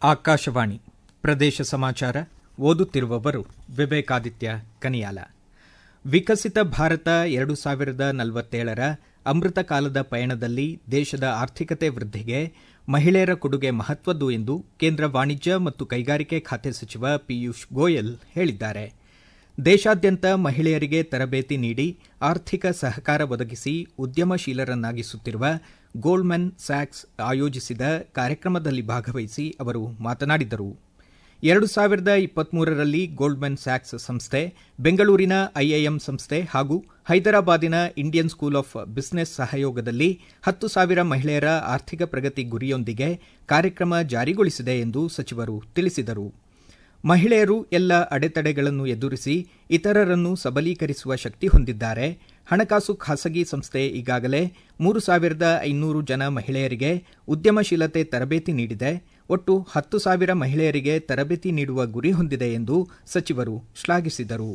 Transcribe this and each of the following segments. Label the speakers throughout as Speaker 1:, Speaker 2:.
Speaker 1: ಆಕಾಶವಾಣಿ ಪ್ರದೇಶ ಸಮಾಚಾರ ಓದುತ್ತಿರುವವರು ವಿವೇಕಾದಿತ್ಯ ಕನಿಯಾಲ ವಿಕಸಿತ ಭಾರತ ಎರಡು ಸಾವಿರದ ನಲವತ್ತೇಳರ ಅಮೃತ ಕಾಲದ ಪಯಣದಲ್ಲಿ ದೇಶದ ಆರ್ಥಿಕತೆ ವೃದ್ಧಿಗೆ ಮಹಿಳೆಯರ ಕೊಡುಗೆ ಮಹತ್ವದ್ದು ಎಂದು ಕೇಂದ್ರ ವಾಣಿಜ್ಯ ಮತ್ತು ಕೈಗಾರಿಕೆ ಖಾತೆ ಸಚಿವ ಪಿಯೂಷ್ ಗೋಯಲ್ ಹೇಳಿದ್ದಾರೆ ದೇಶಾದ್ಯಂತ ಮಹಿಳೆಯರಿಗೆ ತರಬೇತಿ ನೀಡಿ ಆರ್ಥಿಕ ಸಹಕಾರ ಒದಗಿಸಿ ಉದ್ಯಮಶೀಲರನ್ನಾಗಿಸುತ್ತಿರುವ ಗೋಲ್ಡ್ಮನ್ ಸ್ಯಾಕ್ಸ್ ಆಯೋಜಿಸಿದ ಕಾರ್ಯಕ್ರಮದಲ್ಲಿ ಭಾಗವಹಿಸಿ ಅವರು ಮಾತನಾಡಿದರು ಎರಡು ಸಾವಿರದ ಇಪ್ಪತ್ಮೂರರಲ್ಲಿ ಗೋಲ್ಡ್ಮನ್ ಸ್ಯಾಕ್ಸ್ ಸಂಸ್ಥೆ ಬೆಂಗಳೂರಿನ ಐಐಎಂ ಸಂಸ್ಥೆ ಹಾಗೂ ಹೈದರಾಬಾದಿನ ಇಂಡಿಯನ್ ಸ್ಕೂಲ್ ಆಫ್ ಬಿಸಿನೆಸ್ ಸಹಯೋಗದಲ್ಲಿ ಹತ್ತು ಸಾವಿರ ಮಹಿಳೆಯರ ಆರ್ಥಿಕ ಪ್ರಗತಿ ಗುರಿಯೊಂದಿಗೆ ಕಾರ್ಯಕ್ರಮ ಜಾರಿಗೊಳಿಸಿದೆ ಎಂದು ಸಚಿವರು ತಿಳಿಸಿದರು ಮಹಿಳೆಯರು ಎಲ್ಲ ಅಡೆತಡೆಗಳನ್ನು ಎದುರಿಸಿ ಇತರರನ್ನು ಸಬಲೀಕರಿಸುವ ಶಕ್ತಿ ಹೊಂದಿದ್ದಾರೆ ಹಣಕಾಸು ಖಾಸಗಿ ಸಂಸ್ಥೆ ಈಗಾಗಲೇ ಮೂರು ಸಾವಿರದ ಐನೂರು ಜನ ಮಹಿಳೆಯರಿಗೆ ಉದ್ಯಮಶೀಲತೆ ತರಬೇತಿ ನೀಡಿದೆ ಒಟ್ಟು ಹತ್ತು ಸಾವಿರ ಮಹಿಳೆಯರಿಗೆ ತರಬೇತಿ ನೀಡುವ ಗುರಿ ಹೊಂದಿದೆ ಎಂದು ಸಚಿವರು ಶ್ಲಾಘಿಸಿದರು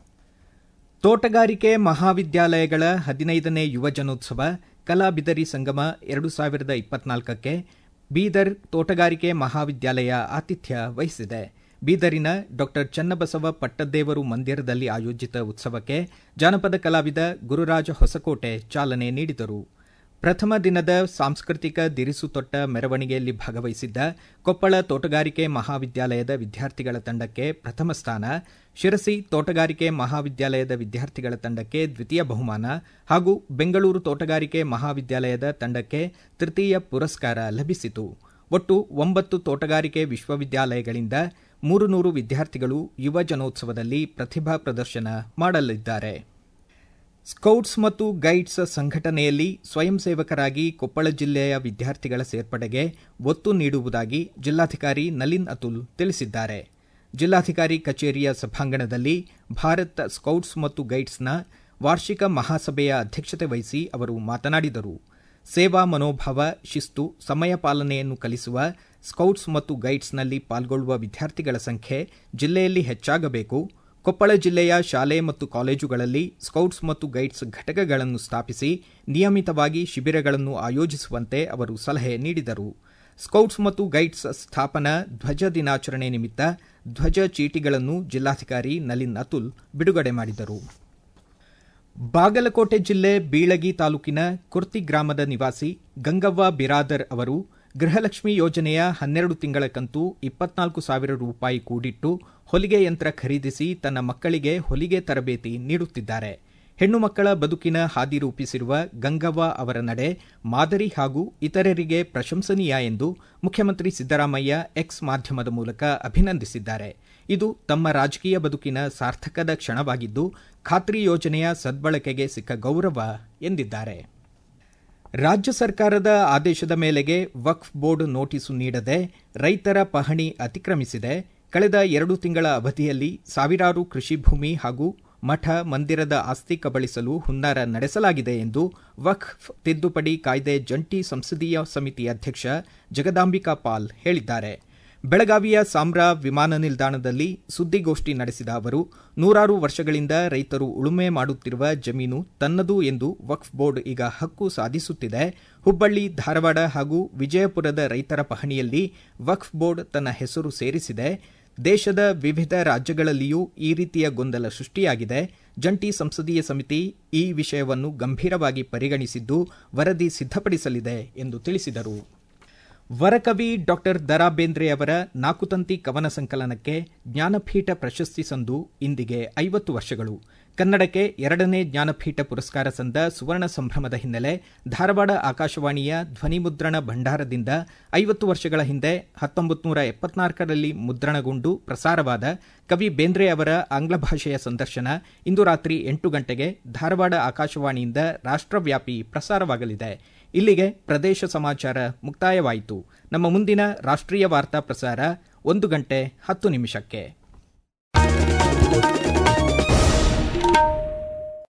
Speaker 1: ತೋಟಗಾರಿಕೆ ಮಹಾವಿದ್ಯಾಲಯಗಳ ಹದಿನೈದನೇ ಯುವಜನೋತ್ಸವ ಕಲಾ ಬಿದರಿ ಸಂಗಮ ಎರಡು ಸಾವಿರದ ಇಪ್ಪತ್ನಾಲ್ಕಕ್ಕೆ ಬೀದರ್ ತೋಟಗಾರಿಕೆ ಮಹಾವಿದ್ಯಾಲಯ ಆತಿಥ್ಯ ವಹಿಸಿದೆ ಬೀದರಿನ ಡಾ ಚನ್ನಬಸವ ಪಟ್ಟದ್ದೇವರು ಮಂದಿರದಲ್ಲಿ ಆಯೋಜಿತ ಉತ್ಸವಕ್ಕೆ ಜಾನಪದ ಕಲಾವಿದ ಗುರುರಾಜ ಹೊಸಕೋಟೆ ಚಾಲನೆ ನೀಡಿದರು ಪ್ರಥಮ ದಿನದ ಸಾಂಸ್ಕೃತಿಕ ದಿರಿಸು ತೊಟ್ಟ ಮೆರವಣಿಗೆಯಲ್ಲಿ ಭಾಗವಹಿಸಿದ್ದ ಕೊಪ್ಪಳ ತೋಟಗಾರಿಕೆ ಮಹಾವಿದ್ಯಾಲಯದ ವಿದ್ಯಾರ್ಥಿಗಳ ತಂಡಕ್ಕೆ ಪ್ರಥಮ ಸ್ಥಾನ ಶಿರಸಿ ತೋಟಗಾರಿಕೆ ಮಹಾವಿದ್ಯಾಲಯದ ವಿದ್ಯಾರ್ಥಿಗಳ ತಂಡಕ್ಕೆ ದ್ವಿತೀಯ ಬಹುಮಾನ ಹಾಗೂ ಬೆಂಗಳೂರು ತೋಟಗಾರಿಕೆ ಮಹಾವಿದ್ಯಾಲಯದ ತಂಡಕ್ಕೆ ತೃತೀಯ ಪುರಸ್ಕಾರ ಲಭಿಸಿತು ಒಟ್ಟು ಒಂಬತ್ತು ತೋಟಗಾರಿಕೆ ವಿಶ್ವವಿದ್ಯಾಲಯಗಳಿಂದ ಮೂರು ನೂರು ವಿದ್ಯಾರ್ಥಿಗಳು ಯುವ ಜನೋತ್ಸವದಲ್ಲಿ ಪ್ರತಿಭಾ ಪ್ರದರ್ಶನ ಮಾಡಲಿದ್ದಾರೆ ಸ್ಕೌಟ್ಸ್ ಮತ್ತು ಗೈಡ್ಸ್ ಸಂಘಟನೆಯಲ್ಲಿ ಸ್ವಯಂ ಸೇವಕರಾಗಿ ಕೊಪ್ಪಳ ಜಿಲ್ಲೆಯ ವಿದ್ಯಾರ್ಥಿಗಳ ಸೇರ್ಪಡೆಗೆ ಒತ್ತು ನೀಡುವುದಾಗಿ ಜಿಲ್ಲಾಧಿಕಾರಿ ನಲಿನ್ ಅತುಲ್ ತಿಳಿಸಿದ್ದಾರೆ ಜಿಲ್ಲಾಧಿಕಾರಿ ಕಚೇರಿಯ ಸಭಾಂಗಣದಲ್ಲಿ ಭಾರತ್ ಸ್ಕೌಟ್ಸ್ ಮತ್ತು ಗೈಡ್ಸ್ನ ವಾರ್ಷಿಕ ಮಹಾಸಭೆಯ ಅಧ್ಯಕ್ಷತೆ ವಹಿಸಿ ಅವರು ಮಾತನಾಡಿದರು ಸೇವಾ ಮನೋಭಾವ ಶಿಸ್ತು ಸಮಯ ಪಾಲನೆಯನ್ನು ಕಲಿಸುವ ಸ್ಕೌಟ್ಸ್ ಮತ್ತು ಗೈಡ್ಸ್ನಲ್ಲಿ ಪಾಲ್ಗೊಳ್ಳುವ ವಿದ್ಯಾರ್ಥಿಗಳ ಸಂಖ್ಯೆ ಜಿಲ್ಲೆಯಲ್ಲಿ ಹೆಚ್ಚಾಗಬೇಕು ಕೊಪ್ಪಳ ಜಿಲ್ಲೆಯ ಶಾಲೆ ಮತ್ತು ಕಾಲೇಜುಗಳಲ್ಲಿ ಸ್ಕೌಟ್ಸ್ ಮತ್ತು ಗೈಡ್ಸ್ ಘಟಕಗಳನ್ನು ಸ್ಥಾಪಿಸಿ ನಿಯಮಿತವಾಗಿ ಶಿಬಿರಗಳನ್ನು ಆಯೋಜಿಸುವಂತೆ ಅವರು ಸಲಹೆ ನೀಡಿದರು ಸ್ಕೌಟ್ಸ್ ಮತ್ತು ಗೈಡ್ಸ್ ಸ್ಥಾಪನಾ ಧ್ವಜ ದಿನಾಚರಣೆ ನಿಮಿತ್ತ ಧ್ವಜ ಚೀಟಿಗಳನ್ನು ಜಿಲ್ಲಾಧಿಕಾರಿ ನಲಿನ್ ಅತುಲ್ ಬಿಡುಗಡೆ ಮಾಡಿದರು ಬಾಗಲಕೋಟೆ ಜಿಲ್ಲೆ ಬೀಳಗಿ ತಾಲೂಕಿನ ಕುರ್ತಿ ಗ್ರಾಮದ ನಿವಾಸಿ ಗಂಗವ್ವ ಬಿರಾದರ್ ಅವರು ಗೃಹಲಕ್ಷ್ಮಿ ಯೋಜನೆಯ ಹನ್ನೆರಡು ತಿಂಗಳ ಕಂತು ಇಪ್ಪತ್ನಾಲ್ಕು ಸಾವಿರ ರೂಪಾಯಿ ಕೂಡಿಟ್ಟು ಹೊಲಿಗೆ ಯಂತ್ರ ಖರೀದಿಸಿ ತನ್ನ ಮಕ್ಕಳಿಗೆ ಹೊಲಿಗೆ ತರಬೇತಿ ನೀಡುತ್ತಿದ್ದಾರೆ ಹೆಣ್ಣು ಮಕ್ಕಳ ಬದುಕಿನ ಹಾದಿ ರೂಪಿಸಿರುವ ಗಂಗವ್ವ ಅವರ ನಡೆ ಮಾದರಿ ಹಾಗೂ ಇತರರಿಗೆ ಪ್ರಶಂಸನೀಯ ಎಂದು ಮುಖ್ಯಮಂತ್ರಿ ಸಿದ್ದರಾಮಯ್ಯ ಎಕ್ಸ್ ಮಾಧ್ಯಮದ ಮೂಲಕ ಅಭಿನಂದಿಸಿದ್ದಾರೆ ಇದು ತಮ್ಮ ರಾಜಕೀಯ ಬದುಕಿನ ಸಾರ್ಥಕದ ಕ್ಷಣವಾಗಿದ್ದು ಖಾತ್ರಿ ಯೋಜನೆಯ ಸದ್ಬಳಕೆಗೆ ಸಿಕ್ಕ ಗೌರವ ಎಂದಿದ್ದಾರೆ ರಾಜ್ಯ ಸರ್ಕಾರದ ಆದೇಶದ ಮೇಲೆಗೆ ವಕ್ಫ್ ಬೋರ್ಡ್ ನೋಟಿಸು ನೀಡದೆ ರೈತರ ಪಹಣಿ ಅತಿಕ್ರಮಿಸಿದೆ ಕಳೆದ ಎರಡು ತಿಂಗಳ ಅವಧಿಯಲ್ಲಿ ಸಾವಿರಾರು ಕೃಷಿ ಭೂಮಿ ಹಾಗೂ ಮಠ ಮಂದಿರದ ಆಸ್ತಿ ಕಬಳಿಸಲು ಹುನ್ನಾರ ನಡೆಸಲಾಗಿದೆ ಎಂದು ವಕ್ಫ್ ತಿದ್ದುಪಡಿ ಕಾಯ್ದೆ ಜಂಟಿ ಸಂಸದೀಯ ಸಮಿತಿ ಅಧ್ಯಕ್ಷ ಜಗದಾಂಬಿಕಾ ಪಾಲ್ ಹೇಳಿದ್ದಾರೆ ಬೆಳಗಾವಿಯ ಸಾಮ್ರಾ ವಿಮಾನ ನಿಲ್ದಾಣದಲ್ಲಿ ಸುದ್ದಿಗೋಷ್ಠಿ ನಡೆಸಿದ ಅವರು ನೂರಾರು ವರ್ಷಗಳಿಂದ ರೈತರು ಉಳುಮೆ ಮಾಡುತ್ತಿರುವ ಜಮೀನು ತನ್ನದು ಎಂದು ವಕ್ಫ್ ಬೋರ್ಡ್ ಈಗ ಹಕ್ಕು ಸಾಧಿಸುತ್ತಿದೆ ಹುಬ್ಬಳ್ಳಿ ಧಾರವಾಡ ಹಾಗೂ ವಿಜಯಪುರದ ರೈತರ ಪಹಣಿಯಲ್ಲಿ ವಕ್ಫ್ ಬೋರ್ಡ್ ತನ್ನ ಹೆಸರು ಸೇರಿಸಿದೆ ದೇಶದ ವಿವಿಧ ರಾಜ್ಯಗಳಲ್ಲಿಯೂ ಈ ರೀತಿಯ ಗೊಂದಲ ಸೃಷ್ಟಿಯಾಗಿದೆ ಜಂಟಿ ಸಂಸದೀಯ ಸಮಿತಿ ಈ ವಿಷಯವನ್ನು ಗಂಭೀರವಾಗಿ ಪರಿಗಣಿಸಿದ್ದು ವರದಿ ಸಿದ್ಧಪಡಿಸಲಿದೆ ಎಂದು ತಿಳಿಸಿದರು ವರಕವಿ ಡಾಕ್ಟರ್ ದರಾ ಬೇಂದ್ರೆ ಅವರ ನಾಕುತಂತಿ ಕವನ ಸಂಕಲನಕ್ಕೆ ಜ್ಞಾನಪೀಠ ಪ್ರಶಸ್ತಿ ಸಂದು ಇಂದಿಗೆ ಐವತ್ತು ವರ್ಷಗಳು ಕನ್ನಡಕ್ಕೆ ಎರಡನೇ ಜ್ಞಾನಪೀಠ ಪುರಸ್ಕಾರ ಸಂದ ಸುವರ್ಣ ಸಂಭ್ರಮದ ಹಿನ್ನೆಲೆ ಧಾರವಾಡ ಆಕಾಶವಾಣಿಯ ಧ್ವನಿಮುದ್ರಣ ಭಂಡಾರದಿಂದ ಐವತ್ತು ವರ್ಷಗಳ ಹಿಂದೆ ಹತ್ತೊಂಬತ್ತು ನೂರ ಎಪ್ಪತ್ನಾಲ್ಕರಲ್ಲಿ ಮುದ್ರಣಗೊಂಡು ಪ್ರಸಾರವಾದ ಕವಿ ಬೇಂದ್ರೆ ಅವರ ಆಂಗ್ಲ ಭಾಷೆಯ ಸಂದರ್ಶನ ಇಂದು ರಾತ್ರಿ ಎಂಟು ಗಂಟೆಗೆ ಧಾರವಾಡ ಆಕಾಶವಾಣಿಯಿಂದ ರಾಷ್ಟ್ರವ್ಯಾಪಿ ಪ್ರಸಾರವಾಗಲಿದೆ ಇಲ್ಲಿಗೆ ಪ್ರದೇಶ ಸಮಾಚಾರ ಮುಕ್ತಾಯವಾಯಿತು ನಮ್ಮ ಮುಂದಿನ ರಾಷ್ಟ್ರೀಯ ವಾರ್ತಾ ಪ್ರಸಾರ ಒಂದು ಗಂಟೆ ಹತ್ತು ನಿಮಿಷಕ್ಕೆ